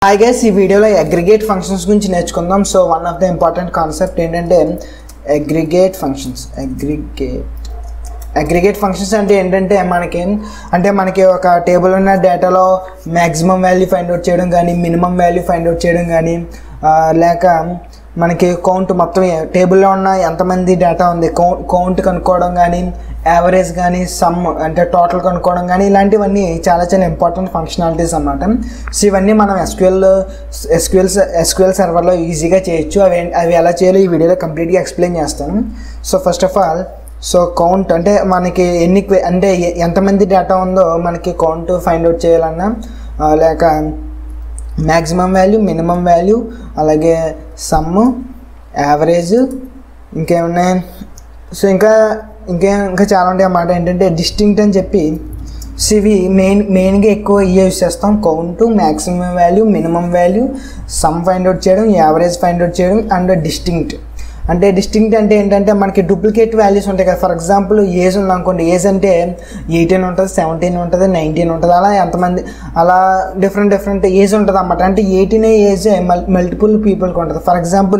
hi guys ఈ వీడియోలో aggregate functions గురించి నేర్చుకుందాం so one of the important concept ఏంటంటే aggregate functions aggregate aggregate functions అంటే ఏంటంటే మనకి అంటే మనకి ఒక టేబుల్ ఉన్న డేటాలో మ్యాక్సిమం వాల్యూ ఫైండ్ అవుట్ చేయడం కానీ మినిమం వాల్యూ ఫైండ్ అవుట్ చేయడం కానీ ఆ, లేక మనకి కౌంట్ మొత్తం టేబుల్లో ఉన్న ఎంతమంది డేటా ఉంది కౌంట్ కౌంట్ కనుక్కోవడం కానీ యావరేజ్ కానీ సమ్ అంటే టోటల్ కనుక్కోవడం కానీ ఇలాంటివన్నీ చాలా చాలా ఇంపార్టెంట్ ఫంక్షనాలిటీస్ అన్నమాట సో ఇవన్నీ మనం ఎస్క్యూఎల్ ఎస్క్యూఎల్ ఎస్క్యూఎల్ సర్వర్లో ఈజీగా చేయొచ్చు అవి అవి ఎలా చేయాలో ఈ వీడియోలో కంప్లీట్గా ఎక్స్ప్లెయిన్ చేస్తాను so first of all so count అంటే మనకి ఎన్ని que- అంటే ఎ- ఎంతమంది డేటా ఉందో మనకి కౌంట్ ఫైండ్ అవుట్ చేయాలన్నా ఆ, లేక మ్యాక్సిమం వాల్యూ మినిమం వాల్యూ అలాగే సమ్ యావరేజ్ ఇంకేమున్నాయి సో ఇంకా ఇంకా ఇంకా చాలా ఉంటాయి అన్నమాట ఏంటంటే డిస్టింక్ట్ అని చెప్పి సో ఇవి మెయిన్ మెయిన్గా ఎక్కువ ఇవే యూస్ చేస్తాం count maximum value minimum value sum find out చేయడం యావరేజ్ ఫైండ్ అవుట్ చేయడం అండ్ డిస్టింక్ట్ అంటే డిస్టింక్ట్ అంటే ఏంటంటే మనకి డూప్లికేట్ వాల్యూస్ ఉంటాయి కదా ఫర్ ఎగ్జాంపుల్ ఏజ్ ఉందనుకోండి ఏజ్ అంటే ఎయిటీన్ ఉంటుంది సెవెంటీన్ ఉంటుంది నైన్టీన్ ఉంటుంది అలా ఎంతమంది అలా డిఫరెంట్ డిఫరెంట్ ఏజ్ ఉంటుంది అన్నమాట అంటే ఎయిటీన్ ఏజ్ మల్టిపుల్ పీపుల్కి ఉంటుంది ఫర్ ఎగ్జాంపుల్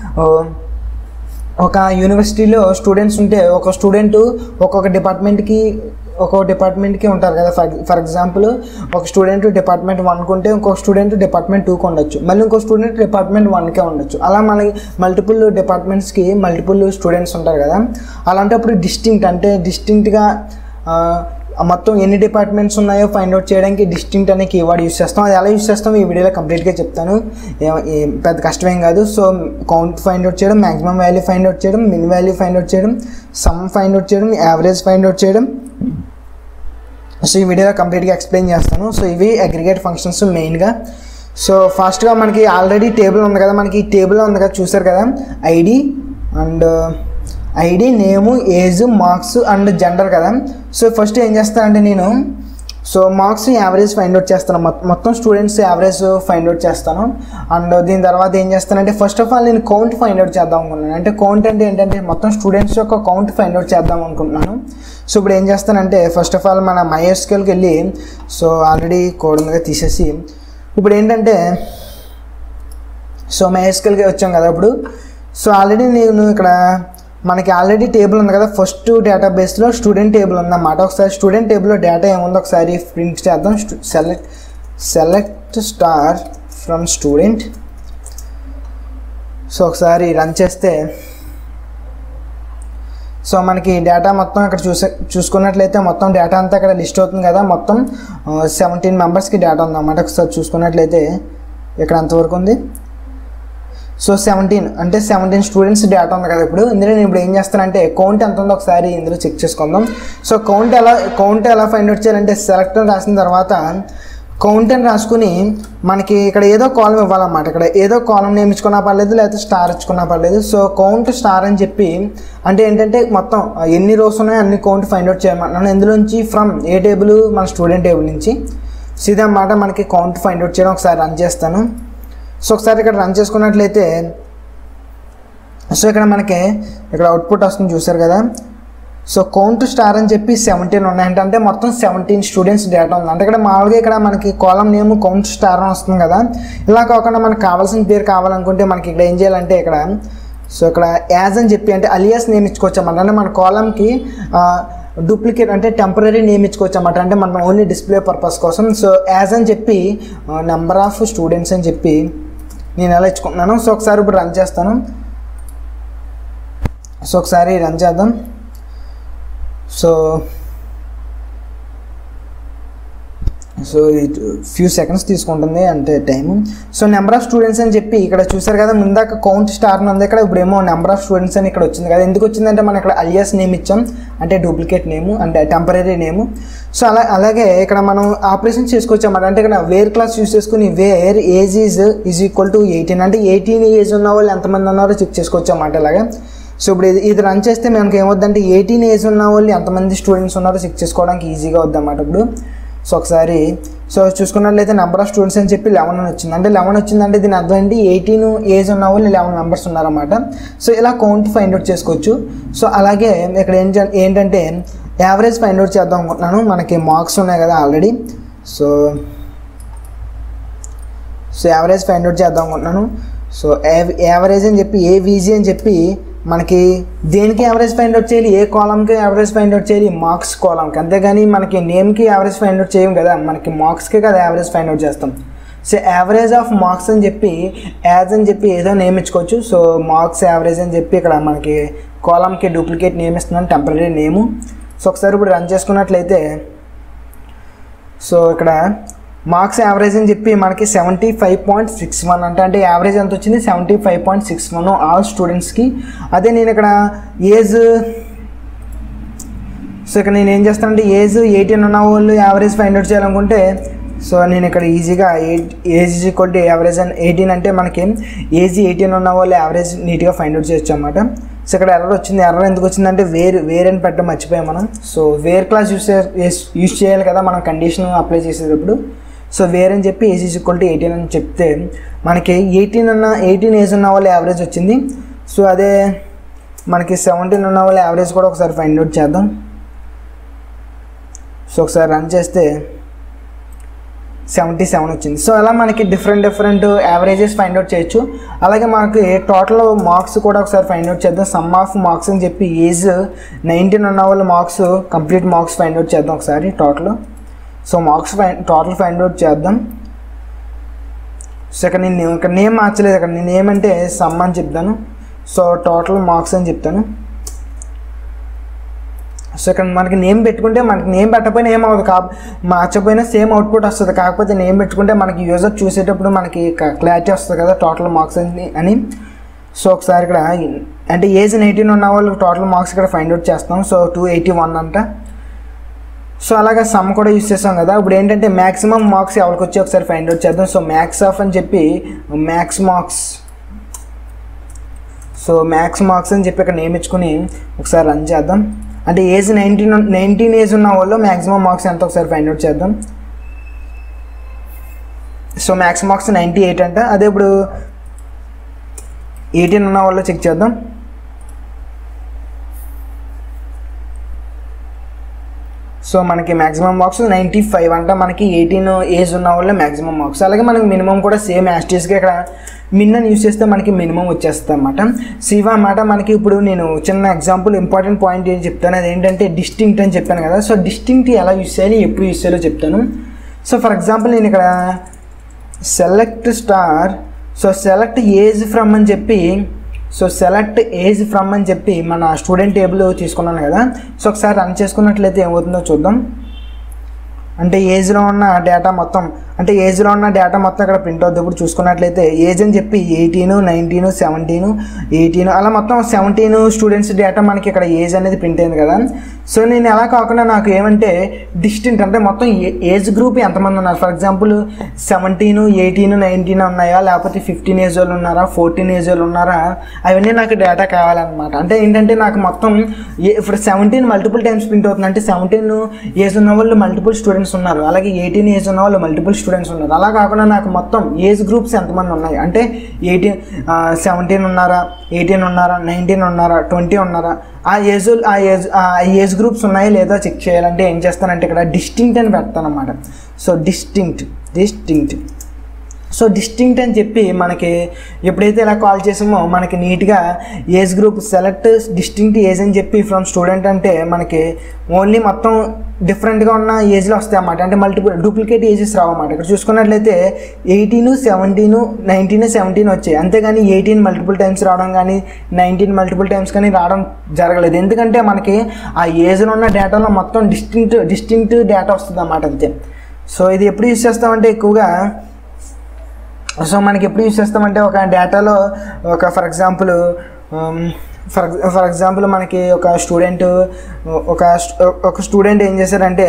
ఒక యూనివర్సిటీలో స్టూడెంట్స్ ఉంటే ఒక స్టూడెంట్ ఒక్కొక్క డిపార్ట్మెంట్కి ఒక్కొక్క డిపార్ట్మెంట్కి ఉంటారు కదా ఫర్ ఫర్ ఎగ్జాంపుల్ ఒక స్టూడెంట్ డిపార్ట్మెంట్ వన్కి ఉంటే ఇంకొక స్టూడెంట్ డిపార్ట్మెంట్ టూకి ఉండొచ్చు మళ్ళీ ఇంకో స్టూడెంట్ డిపార్ట్మెంట్ వన్కే ఉండొచ్చు అలా మనకి మల్టిపుల్ డిపార్ట్మెంట్స్కి మల్టిపుల్ స్టూడెంట్స్ ఉంటారు కదా అలాంటప్పుడు డిస్టింక్ట్ అంటే డిస్టింక్ట్గా మొత్తం ఎన్ని డిపార్ట్మెంట్స్ ఉన్నాయో ఫైండ్ అవుట్ చేయడానికి డిస్టింక్ట్ అనే కీవర్డ్ యూస్ చేస్తాం అది ఎలా యూస్ చేస్తాం ఈ వీడియోలో కంప్లీట్గా చెప్తాను ఏ- ఏ- పెద్ద కష్టమేం కాదు సో కౌంట్ ఫైండ్ అవుట్ చేయడం మ్యాక్సిమం వాల్యూ ఫైండ్ అవుట్ చేయడం మిన్ వాల్యూ ఫైండ్ అవుట్ చేయడం సమ్ ఫైండ్ అవుట్ చేయడం యావరేజ్ ఫైండ్ అవుట్ చేయడం సో ఈ వీడియోలో కంప్లీట్గా ఎక్స్ప్లెయిన్ చేస్తాను సో ఇవి అగ్రిగేట్ ఫంక్షన్స్ మెయిన్గా సో ఫాస్ట్గా మనకి ఆల్రెడీ టేబుల్ ఉంది కదా మనకి ఈ టేబుల్ ఉంది కదా చూసారు కదా ID and ID name age marks and gender కదా సో ఫస్ట్ ఏం చేస్తానంటే నేను so marks average find out చేస్తాను మొత్తం మొత్తం స్టూడెంట్స్ యావరేజ్ ఫైండ్ అవుట్ చేస్తాను అండ్ దీని తర్వాత ఏం చేస్తానంటే ఫస్ట్ ఆఫ్ ఆల్ నేను కౌంట్ ఫైండ్ అవుట్ చేద్దాం అనుకున్నాను అంటే కౌంట్ అంటే ఏంటంటే మొత్తం స్టూడెంట్స్ యొక్క కౌంట్ ఫైండ్ అవుట్ చేద్దాం అనుకుంటున్నాను సో ఇప్పుడు ఏం చేస్తానంటే ఫస్ట్ ఆఫ్ ఆల్ మన మైఎస్కెల్కి వెళ్ళి సో ఆల్రెడీ కోడ్ ఉందిగా తీసేసి ఇప్పుడు ఏంటంటే సో మైఎస్కెల్కి వచ్చాం కదా ఇప్పుడు సో ఆల్రెడీ నేను ఇక్కడ మనకి ఆల్రెడీ టేబుల్ ఉంది కదా ఫస్ట్ డేటాబేస్లో స్టూడెంట్ టేబుల్ ఉందన్నమాట ఒకసారి స్టూడెంట్ టేబుల్లో డేటా ఏముందో ఒకసారి ప్రింట్ చేద్దాం select select star from student so ఒకసారి రన్ చేస్తే సో మనకి డేటా మొత్తం ఇక్కడ చూసే చూసుకున్నట్లయితే మొత్తం డేటా అంతా ఇక్కడ లిస్ట్ అవుతుంది కదా మొత్తం సెవెంటీన్ మెంబర్స్కి డేటా ఉందన్నమాట ఒకసారి చూసుకున్నట్లయితే ఇక్కడ ఎంతవరకు ఉంది సో సెవెంటీన్ అంటే సెవెంటీన్ స్టూడెంట్స్ డేటా ఉంది కదా ఇప్పుడు ఇందులో నేను ఇప్పుడు ఏం చేస్తానంటే కౌంట్ ఎంత ఉందో ఒకసారి ఇందులో చెక్ చేసుకుందాం సో కౌంట్ ఎలా కౌంట్ ఎలా ఫైండ్ అవుట్ చేయాలంటే సెలెక్ట్ అని రాసిన తర్వాత కౌంట్ అని రాసుకుని మనకి ఇక్కడ ఏదో కాలం ఇవ్వాలన్నమాట ఇక్కడ ఏదో కాలం నేమ్ ఇచ్చుకున్నా పర్లేదు లేకపోతే స్టార్ ఇచ్చుకున్నా పర్లేదు సో కౌంట్ స్టార్ అని చెప్పి అంటే ఏంటంటే మొత్తం ఎన్ని రోస్ ఉన్నాయో అన్ని కౌంట్ ఫైండ్ అవుట్ చేయమంటున్నాను ఇందులోంచి ఫ్రమ్ ఏ టేబుల్ మన స్టూడెంట్ టేబుల్ నుంచి సో ఇదన్నమాట మనకి కౌంట్ ఫైండ్ అవుట్ చేయడం ఒకసారి రన్ చేస్తాను సో ఒకసారి ఇక్కడ రన్ చేసుకున్నట్లయితే సో ఇక్కడ మనకి ఇక్కడ అవుట్పుట్ వస్తుంది చూసారు కదా సో కౌంట్ స్టార్ అని చెప్పి సెవెంటీన్ ఉన్నాయంటే అంటే మొత్తం సెవెంటీన్ స్టూడెంట్స్ డేటా ఉంది అంటే ఇక్కడ మామూలుగా ఇక్కడ మనకి కాలం నేమ్ కౌంట్ స్టార్ అని వస్తుంది కదా ఇలా కాకుండా మనకు కావాల్సిన పేరు కావాలనుకుంటే మనకి ఇక్కడ ఏం చేయాలంటే ఇక్కడ సో ఇక్కడ యాజ్ అని చెప్పి అంటే అలియాస్ నేమ్ ఇచ్చుకోవచ్చు అన్నమాట అంటే మన కాలంకి డూప్లికేట్ అంటే టెంపరీ నేమ్ ఇచ్చుకోవచ్చు అన్నమాట అంటే మనం ఓన్లీ డిస్ప్లే పర్పస్ కోసం సో యాజ్ అని చెప్పి నెంబర్ ఆఫ్ స్టూడెంట్స్ అని చెప్పి నేను ఎలా ఇచ్చుకుంటున్నాను సో ఒకసారి ఇప్పుడు రన్ చేస్తాను సో ఒకసారి రన్ చేద్దాం so so it few seconds తీసుకుంటుంది అంటే time so number of students అని చెప్పి ఇక్కడ చూసారు కదా ముందాక కౌంట్ స్టార్ అని ఉంది ఇక్కడ ఇప్పుడేమో నెంబర్ ఆఫ్ స్టూడెంట్స్ అని ఇక్కడ వచ్చింది కదా ఎందుకు వచ్చిందంటే మనం ఇక్కడ అలియాస్ నేమ్ ఇచ్చాం అంటే డూప్లికేట్ నేము అంటే టెంపరీ నేము సో అలా అలాగే ఇక్కడ మనం ఆపరేషన్ చేసుకోవచ్చు అన్నమాట అంటే ఇక్కడ వేర్ క్లాస్ యూస్ చేసుకుని where age is is equal to eighteen అంటే ఎయిటీన్ ఏజ్ ఉన్న వాళ్ళు ఎంతమంది ఉన్నారో చెక్ చేసుకోవచ్చు అన్నమాట ఇలాగా సో ఇప్పుడు ఇది ఇది రన్ చేస్తే మనకి ఏమవుద్దంటే ఎయిటీన్ ఏజ్ ఉన్న వాళ్ళు ఎంతమంది స్టూడెంట్స్ ఉన్నారో చెక్ చేసుకోవడానికి ఈజీగా వద్దు అన్నమాట ఇప్పుడు సో ఒకసారి సో చూసుకున్నట్లయితే నెంబర్ ఆఫ్ స్టూడెంట్స్ అని చెప్పి లెవెన్ అని వచ్చింది అంటే లెవెన్ వచ్చిందంటే దీని అర్థం ఏంటి ఎయిటీన్ ఏజ్ ఉన్న వాళ్ళు లెవెన్ మెంబర్స్ ఉన్నారన్నమాట సో ఇలా కౌంట్ ఫైండ్ అవుట్ చేసుకోవచ్చు సో అలాగే ఇక్కడ ఏం చే- ఏంటంటే యావరేజ్ ఫైండ్ అవుట్ చేద్దాం అనుకుంటున్నాను మనకి మార్క్స్ ఉన్నాయి కదా already so so average find out చేద్దాం అనుకుంటున్నాను సో యావరేజ్ అని చెప్పి ఏవీజీ అని చెప్పి మనకి దేనికి యావరేజ్ ఫైండ్ అవుట్ చేయాలి ఏ కాలంకి యావరేజ్ ఫైండ్ అవుట్ చేయాలి మార్క్స్ కాలంకి అంతేగాని మనకి నేమ్కి యావరేజ్ ఫైండ్ అవుట్ చేయం కదా మనకి మార్క్స్కే కదా యావరేజ్ ఫైండ్ అవుట్ చేస్తాం సో యావరేజ్ ఆఫ్ మార్క్స్ అని చెప్పి యాజ్ అని చెప్పి ఏదో నేమ్ ఇచ్చుకోవచ్చు సో మార్క్స్ యావరేజ్ అని చెప్పి ఇక్కడ మనకి కాలంకి డూప్లికేట్ నేమ్ ఇస్తున్నాను టెంపరీ నేము సో ఒకసారి ఇప్పుడు రన్ చేసుకున్నట్లయితే సో ఇక్కడ మార్క్స్ యావరేజ్ అని చెప్పి మనకి seventy five point six one అంటే అంటే యావరేజ్ ఎంత వచ్చింది seventy five point six one all స్టూడెంట్స్కి అదే నేను ఇక్కడ ఏజ్ సో ఇక్కడ నేను ఏం చేస్తానంటే ఏజ్ ఎయిటీన్ ఉన్న వాళ్ళు యావరేజ్ ఫైండ్ అవుట్ చేయాలనుకుంటే సో నేను ఇక్కడ ఈజీగా eight age equal to average and eighteen అంటే మనకి ఏజ్ ఎయిటీన్ ఉన్న వాళ్ళు యావరేజ్ నీట్గా ఫైండ్ అవుట్ చేయొచ్చు అనమాట సో ఇక్కడ ఎర్రర్ వచ్చింది ఎర్రర్ ఎందుకు వచ్చిందంటే వేర్ వేర్ అని పెట్టడం మర్చిపోయాం మనం so where clause use use చేయాలి కదా మనం కండిషన్ అప్లై చేసేటప్పుడు సో వేర్ అని చెప్పి age is equal to eighteen అని చెప్తే మనకి ఎయిటీన్ ఉన్న ఎయిటీన్ ఏజ్ ఉన్న వాళ్ళు యావరేజ్ వచ్చింది సో అదే మనకి సెవెంటీన్ ఉన్న వాళ్ళ యావరేజ్ కూడా ఒకసారి ఫైండ్ అవుట్ చేద్దాం సో ఒకసారి రన్ చేస్తే సెవెంటీ సెవెన్ వచ్చింది సో అలా మనకి different different averages find out చేయొచ్చు అలాగే మనకి టోటల్ మార్క్స్ కూడా ఒకసారి ఫైండ్ అవుట్ చేద్దాం సమ్ ఆఫ్ మార్క్స్ అని చెప్పి ఏజ్ నైన్టీన్ ఉన్న వాళ్ళ marks complete marks find out చేద్దాం ఒకసారి total so marks fine total find out చేద్దాం సో ఇక్కడ నేను ఇక్కడ నేమ్ మార్చలేదు ఇక్కడ నేను ఏమంటే సమ్ అని చెప్తాను సో టోటల్ మార్క్స్ అని చెప్తాను సో ఇక్కడ మనకి నేమ్ పెట్టుకుంటే మనకి నేమ్ పెట్టకపోయినా ఏం అవ్వదు కా మార్చకపోయినా సేమ్ అవుట్పుట్ వస్తుంది కాకపోతే నేమ్ పెట్టుకుంటే మనకి యూజర్ చూసేటప్పుడు మనకి క్లారిటీ వస్తుంది కదా టోటల్ మార్క్స్ అని అని సో ఒకసారి ఇక్కడ అంటే ఏజ్ ఎయిటీన్ ఉన్న వాళ్ళు టోటల్ మార్క్స్ ఇక్కడ ఫైండ్ అవుట్ చేస్తాం సో టూ ఎయిటీ వన్ అంట సో అలాగే సమ్ కూడా యూస్ చేస్తాం కదా ఇప్పుడు ఏంటంటే మ్యాక్సిమం మార్క్స్ ఎవరికి వచ్చి ఒకసారి ఫైండ్ అవుట్ చేద్దాం సో మ్యాక్స్ ఆఫ్ అని చెప్పి max marks so max marks అని చెప్పి ఇక్కడ నేమ్ ఇచ్చుకుని ఒకసారి రన్ చేద్దాం అంటే ఏజ్ నైన్టీన్ నైన్టీన్ ఏజ్ ఉన్న వాళ్ళు మ్యాక్సిమం మార్క్స్ ఎంత ఒకసారి ఫైండ్ అవుట్ చేద్దాం so max marks ninety eight అంట అదే ఇప్పుడు ఎయిటీన్ ఉన్న వాళ్ళు చెక్ చేద్దాం సో మనకి మ్యాక్సిమం మార్క్స్ నైంటీ ఫైవ్ అంటే మనకి ఎయిటీన్ ఏజ్ ఉన్న వాళ్ళే మ్యాక్సిమం మార్క్స్ అలాగే మనకి మినిమం కూడా సేమ్ యాస్టీస్గా ఇక్కడ మిన్ అని యూస్ చేస్తే మనకి మినిమం వచ్చేస్తుంది అనమాట సివా అన్నమాట మనకి ఇప్పుడు నేను చిన్న ఎగ్జాంపుల్ ఇంపార్టెంట్ పాయింట్ ఏం చెప్తాను అది ఏంటంటే డిస్టింక్ట్ అని చెప్పాను కదా సో డిస్టింక్ట్ ఎలా యూస్ చేయాలి ఎప్పుడు యూస్ చేయాలో చెప్తాను సో ఫర్ ఎగ్జాంపుల్ నేను ఇక్కడ select star so select age from అని చెప్పి సో సెలెక్ట్ ఏజ్ ఫ్రమ్ అని చెప్పి మన స్టూడెంట్ టేబుల్ తీసుకున్నాను కదా సో ఒకసారి రన్ చేసుకున్నట్లయితే ఏమవుతుందో చూద్దాం అంటే ఏజ్లో ఉన్న డేటా మొత్తం అంటే ఏజ్లో ఉన్న డేటా మొత్తం ఇక్కడ ప్రింట్ అవుతుంది ఇప్పుడు చూసుకున్నట్లయితే ఏజ్ అని చెప్పి ఎయిటీన్ నైన్టీన్ సెవెంటీన్ ఎయిటీన్ అలా మొత్తం సెవెంటీన్ స్టూడెంట్స్ డేటా మనకి ఇక్కడ ఏజ్ అనేది ప్రింట్ అయింది కదా సో నేను ఎలా కాకుండా నాకు ఏమంటే డిస్టింట్ అంటే మొత్తం ఏజ్ గ్రూప్ ఎంతమంది ఉన్నారు for example seventeen eighteen nineteen ఉన్నాయా లేకపోతే ఫిఫ్టీన్ ఏజ్ వాళ్ళు ఉన్నారా ఫోర్టీన్ ఏజ్ వాళ్ళు ఉన్నారా అవన్నీ నాకు డేటా కావాలన్నమాట అంటే ఏంటంటే నాకు మొత్తం ఏ- ఇప్పుడు సెవెంటీన్ మల్టిపుల్ టైమ్స్ ప్రింట్ అవుతుంది అంటే సెవెంటీన్ ఏజ్ ఉన్న వాళ్ళు మల్టిపుల్ స్టూడెంట్స్ ఉన్నారు అలాగే ఎయిటీన్ ఏజ్ ఉన్న వాళ్ళు మల్టిపుల్ స్టూడెంట్స్ ఉన్నారు అలా కాకుండా నాకు మొత్తం ఏజ్ గ్రూప్స్ ఎంతమంది ఉన్నాయి అంటే ఎయిటీన్ సెవెంటీన్ ఉన్నారా ఎయిటీన్ ఉన్నారా నైన్టీన్ ఉన్నారా ట్వంటీ ఉన్నారా ఆ ఏజ్ ఆ ఏజ్ ఆ ఏజ్ గ్రూప్స్ ఉన్నాయా లేదా చెక్ చేయాలంటే ఏం చేస్తానంటే ఇక్కడ డిస్టింక్ట్ అని పెడతాను అనమాట so distinct distinct so distinct అని చెప్పి మనకి ఎప్పుడైతే ఇలా కాల్ చేసామో మనకి నీట్గా age group select distinct age అని చెప్పి ఫ్రమ్ స్టూడెంట్ అంటే మనకి ఓన్లీ మొత్తం డిఫరెంట్గా ఉన్న ఏజ్లో వస్తాయి అన్నమాట అంటే మల్టిపుల్ డూప్లికేట్ ఏజెస్ రావు అన్నమాట ఇక్కడ చూసుకున్నట్లయితే ఎయిటీన్ సెవెంటీన్ నైన్టీన్ సెవెంటీన్ వచ్చాయి అంతేగాని ఎయిటీన్ మల్టిపుల్ టైమ్స్ రావడం కానీ నైన్టీన్ మల్టిపుల్ టైమ్స్ కానీ రావడం జరగలేదు ఎందుకంటే మనకి ఆ ఏజ్లో ఉన్న డేటాలో మొత్తం డిస్టింక్ట్ డిస్టింక్ట్ డేటా వస్తుంది అన్నమాట అంతే సో ఇది ఎప్పుడు యూస్ చేస్తామంటే ఎక్కువగా సో మనకి ఎప్పుడు యూస్ చేస్తామంటే ఒక డేటాలో ఒక for example for for example మనకి ఒక స్టూడెంట్ ఒక స్ట్- ఒక స్టూడెంట్ ఏం చేశారంటే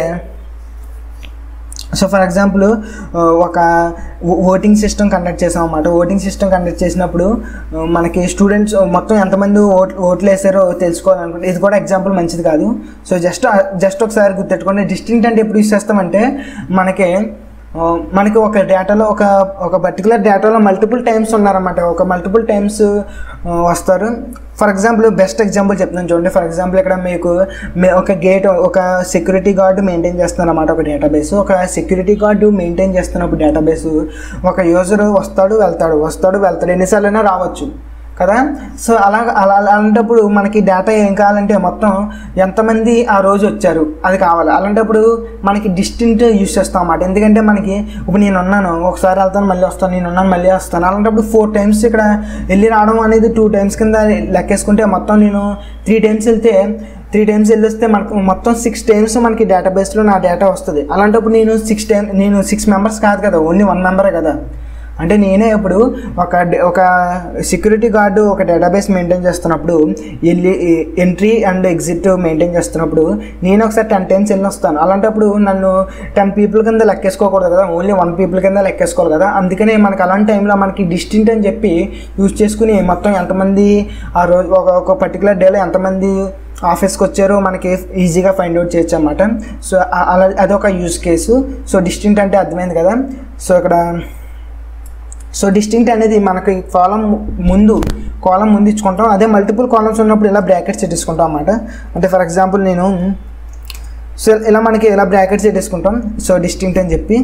సో ఫర్ ఎగ్జాంపుల్ ఒక ఓటింగ్ సిస్టమ్ కండక్ట్ చేసాం అన్నమాట ఓటింగ్ సిస్టమ్ కండక్ట్ చేసినప్పుడు ఆ, మనకి స్టూడెంట్స్ మొత్తం ఎంతమంది ఓట్ ఓట్లు వేసారో తెలుసుకోవాలనుకుంటే ఇది కూడా ఎగ్జాంపుల్ మంచిది కాదు సో జస్ట్ జస్ట్ ఒకసారి గుర్తెట్టుకోండి డిస్టింక్ట్ అంటే ఎప్పుడు యూస్ చేస్తామంటే మనకి ఆ, మనకి ఒక డేటాలో ఒక ఒక పర్టికులర్ డేటాలో మల్టిపుల్ టైమ్స్ ఉన్నారన్నమాట ఒక మల్టిపుల్ టైమ్స్ వస్తారు ఫర్ ఎగ్జాంపుల్ బెస్ట్ ఎగ్జాంపుల్ చెప్తున్నాను చూడండి ఫర్ ఎగ్జాంపుల్ ఇక్కడ మీకు మే- ఒక గేట్ ఒక సెక్యూరిటీ గార్డు మెయింటైన్ చేస్తున్నారు అన్నమాట ఒక డేటాబేస్ ఒక సెక్యూరిటీ గార్డు మెయింటైన్ చేస్తున్నప్పుడు డేటాబేస్ ఒక యూజర్ వస్తాడు వెళ్తాడు వస్తాడు వెళ్తాడు ఎన్నిసార్లైనా రావచ్చు కదా సో అలా అలా అలాంటప్పుడు మనకి డేటా ఏం కావాలంటే మొత్తం ఎంతమంది ఆ రోజు వచ్చారు అది కావాలి అలాంటప్పుడు మనకి డిస్టింట్ యూస్ చేస్తాం అన్నమాట ఎందుకంటే మనకి ఇప్పుడు నేను ఉన్నాను ఒకసారి వెళ్తాను మళ్ళీ వస్తాను నేను ఉన్నాను మళ్ళీ వస్తాను అలాంటప్పుడు ఫోర్ టైమ్స్ ఇక్కడ వెళ్ళి రావడం అనేది టూ టైమ్స్ కింద లెక్కేసుకుంటే మొత్తం నేను త్రీ టైమ్స్ వెళ్తే త్రీ టైమ్స్ వెళ్ళొస్తే మనకు మొత్తం సిక్స్ టైమ్స్ మనకి డేటాబేస్లో నా డేటా వస్తుంది అలాంటప్పుడు నేను సిక్స్ టైమ్ నేను సిక్స్ మెంబర్స్ కాదు కదా ఓన్లీ వన్ మెంబరే కదా అంటే నేనే ఇప్పుడు ఒక డ- ఒక సెక్యూరిటీ గార్డు ఒక డేటాబేస్ మెయింటైన్ చేస్తున్నప్పుడు వెళ్ళి ఎంట్రీ అండ్ ఎగ్జిట్ మెయింటైన్ చేస్తున్నప్పుడు నేను ఒకసారి టెన్ టైమ్స్ వెళ్ళి వస్తాను అలాంటప్పుడు నన్ను టెన్ పీపుల్ కింద లెక్కేసుకోకూడదు కదా ఓన్లీ వన్ పీపుల్ కింద లెక్కేసుకోవాలి కదా అందుకనే మనకి అలాంటి టైంలో మనకి డిస్టింట్ అని చెప్పి యూజ్ చేసుకుని మొత్తం ఎంతమంది ఆ రోజు ఒక ఒక పర్టికులర్ డేలో ఎంతమంది ఆఫీస్కి వచ్చారో మనకి ఈజీగా ఫైండ్ అవుట్ చేయొచ్చు అనమాట సో ఆ- అలా అదొక యూజ్ కేసు సో డిస్టింట్ అంటే అర్థమైంది కదా సో ఇక్కడ సో డిస్టింక్ట్ అనేది మనకి కాలం ముందు కాలం ముందు ఇచ్చుకుంటాం అదే మల్టిపుల్ కాలమ్స్ ఉన్నప్పుడు ఇలా బ్రాకెట్స్ పెట్టేసుకుంటాం అన్నమాట అంటే ఫర్ ఎగ్జాంపుల్ నేను సో ఇలా మనకి ఇలా బ్రాకెట్స్ పెట్టేసుకుంటాం సో డిస్టింక్ట్ అని చెప్పి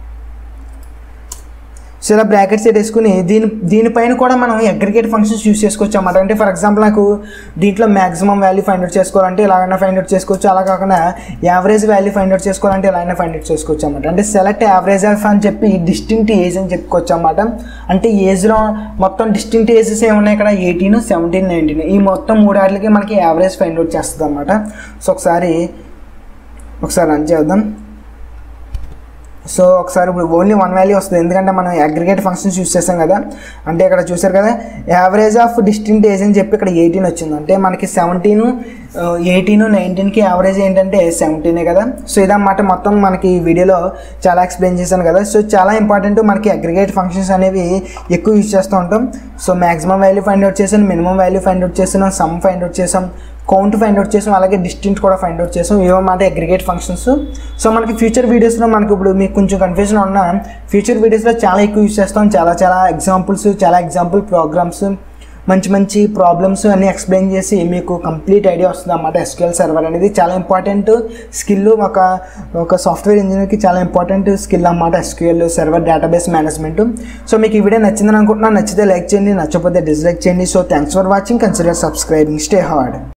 సో ఇలా బ్రాకెట్స్ పెట్టేసుకుని దీని దీనిపైన కూడా మనం అగ్రిగేట్ ఫంక్షన్స్ యూస్ చేసుకోవచ్చు అన్నమాట అంటే ఫర్ ఎగ్జాంపుల్ నాకు దీంట్లో మాక్సిమం వాల్యూ ఫైండ్ అవుట్ చేసుకోవాలంటే ఇలాగైనా ఫైండ్ అవుట్ చేసుకోవచ్చు అలా కాకుండా యావరేజ్ వాల్యూ ఫైండ్ అవుట్ చేసుకోవాలంటే ఇలాగైనా ఫైండ్ అవుట్ చేసుకోవచ్చు అన్నమాట అంటే సెలెక్ట్ యావరేజ్ ఆఫ్ అని చెప్పి డిస్టింక్ట్ ఏజ్ అని చెప్పుకోవచ్చు అన్నమాట అంటే ఏజ్లో మొత్తం డిస్టింక్ట్ ఏజెస్ ఏమున్నాయి ఇక్కడ ఎయిటీన్ సెవెంటీన్ నైన్టీన్ ఈ మొత్తం మూడాటికి మనకి యావరేజ్ ఫైండ్ అవుట్ చేస్తుంది అన్నమాట సో ఒకసారి ఒకసారి రన్ చేద్దాం సో ఒకసారి ఇప్పుడు ఓన్లీ వన్ వాల్యూ వస్తుంది ఎందుకంటే మనం అగ్రిగేట్ ఫంక్షన్స్ యూస్ చేస్తాం కదా అంటే ఇక్కడ చూసారు కదా యావరేజ్ ఆఫ్ డిస్టింక్ట్ ఏజ్ అని చెప్పి ఇక్కడ ఎయిటీన్ వచ్చింది అంటే మనకి సెవెంటీన్ ఎయిటీన్ నైన్టీన్కి యావరేజ్ ఏంటంటే సెవెంటీనే కదా సో ఇదన్నమాట మొత్తం మనకి ఈ వీడియోలో చాలా ఎక్స్ప్లెయిన్ చేశాను కదా సో చాలా ఇంపార్టెంట్ మనకి అగ్రిగేట్ ఫంక్షన్స్ అనేవి ఎక్కువ యూజ్ చేస్తూ ఉంటాం so maximum value find out చేసాను మినిమం వాల్యూ ఫైండ్ అవుట్ చేసాను సమ్ ఫైండ్ అవుట్ చేసాం కౌంట్ ఫైండ్ అవుట్ చేసాం అలాగే డిస్టెంట్ కూడా ఫైండ్ అవుట్ చేసాం ఇవన్నమాట అగ్రిగేట్ ఫంక్షన్స్ సో మనకి ఫ్యూచర్ వీడియోస్లో మనకి ఇప్పుడు మీకు కొంచెం కన్ఫ్యూజన్ ఉన్న ఫ్యూచర్ వీడియోస్లో చాలా ఎక్కువ యూస్ చేస్తాం చాలా చాలా ఎగ్జాంపుల్స్ చాలా ఎగ్జాంపుల్ ప్రోగ్రామ్స్ మంచి మంచి ప్రాబ్లమ్స్ అన్ని ఎక్స్ప్లెయిన్ చేసి మీకు కంప్లీట్ ఐడియా వస్తుంది అన్నమాట ఎస్క్యూఎల్ సర్వర్ అనేది చాలా ఇంపార్టెంట్ స్కిల్ ఒక ఒక సాఫ్ట్వేర్ ఇంజనీర్కి చాలా ఇంపార్టెంట్ స్కిల్ అన్నమాట SQL server database management so మీకు ఈ వీడియో నచ్చిందని అనుకుంటున్నాను నచ్చితే లైక్ చేయండి నచ్చకపోతే డిస్లైక్ చేయండి so thanks for watching consider subscribing stay hard